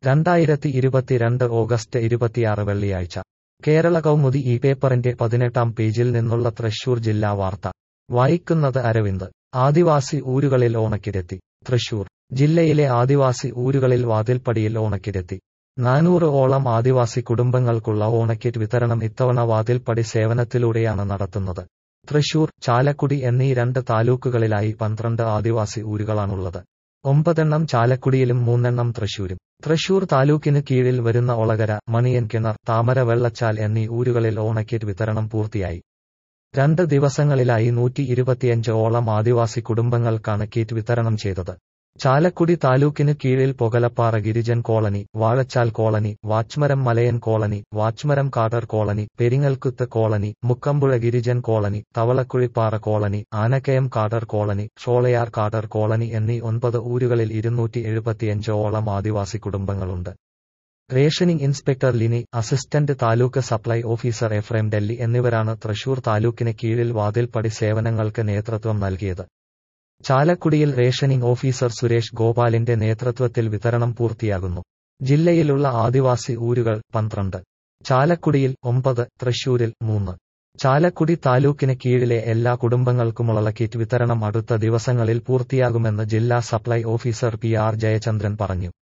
രണ്ടായിരത്തി ഇരുപത്തിരണ്ട് ഓഗസ്റ്റ് ഇരുപത്തിയാറ് വെള്ളിയാഴ്ച കേരള കൗമുദി ഈ പേപ്പറിന്റെ പതിനെട്ടാം പേജിൽ നിന്നുള്ള തൃശൂർ ജില്ലാ വാർത്ത വായിക്കുന്നത് അരവിന്ദ് ആദിവാസി ഊരുകളിൽ ഓണക്കിരെത്തി തൃശൂർ ജില്ലയിലെ ആദിവാസി ഊരുകളിൽ വാതിൽപ്പടിയിൽ ഓണക്കിരെത്തി നാനൂറ് ഓളം ആദിവാസി കുടുംബങ്ങൾക്കുള്ള ഓണക്കിറ്റ് വിതരണം ഇത്തവണ വാതിൽപ്പടി സേവനത്തിലൂടെയാണ് നടത്തുന്നത് തൃശൂർ ചാലക്കുടി എന്നീ രണ്ട് താലൂക്കുകളിലായി പന്ത്രണ്ട് ആദിവാസി ഊരുകളാണുള്ളത് ഒമ്പതെണ്ണം ചാലക്കുടിയിലും മൂന്നെണ്ണം തൃശൂരും തൃശൂർ താലൂക്കിന് കീഴിൽ വരുന്ന ഒളകര മണിയൻ കിണർ താമര വെള്ളച്ചാൽ എന്നീ ഊരുകളിൽ ഓണക്കിറ്റ് വിതരണം പൂർത്തിയായി രണ്ട് ദിവസങ്ങളിലായി നൂറ്റി ഇരുപത്തിയഞ്ച് ഓളം ആദിവാസി കുടുംബങ്ങൾക്കാണ് കിറ്റ് വിതരണം ചെയ്തത് ചാലക്കുടി താലൂക്കിന് കീഴിൽ Pokalappara Girijan colony Vazhachal colony Vachumaram Malayan colony Vachumaram Kadar colony Peringalkuthu colony Mukkampuzha Girijan colony Thavalakuzhippara colony Anakkayam Kadar colony Sholayar Kadar colony എന്നീ ഒൻപത് ഊരുകളിൽ ഇരുന്നൂറ്റി എഴുപത്തിയഞ്ച് ഓളം ആദിവാസി കുടുംബങ്ങളുണ്ട് rationing inspector Lini assistant taluk supply officer Ephrem Delly എന്നിവരാണ് തൃശൂർ താലൂക്കിന് കീഴിൽ വാതിൽപ്പടി സേവനങ്ങൾക്ക് നേതൃത്വം നൽകിയത് ചാലക്കുടിയിൽ റേഷനിംഗ് ഓഫീസർ സുരേഷ് ഗോപാലിന്റെ നേതൃത്വത്തിൽ വിതരണം പൂർത്തിയാകുന്നു ജില്ലയിലുള്ള ആദിവാസി ഊരുകൾ പന്ത്രണ്ട് ചാലക്കുടിയിൽ ഒമ്പത് തൃശൂരിൽ മൂന്ന് ചാലക്കുടി താലൂക്കിന് കീഴിലെ എല്ലാ കുടുംബങ്ങൾക്കുമുള്ള കിറ്റ് വിതരണം അടുത്ത ദിവസങ്ങളിൽ പൂർത്തിയാകുമെന്ന് ജില്ലാ supply officer P R Jayachandran പറഞ്ഞു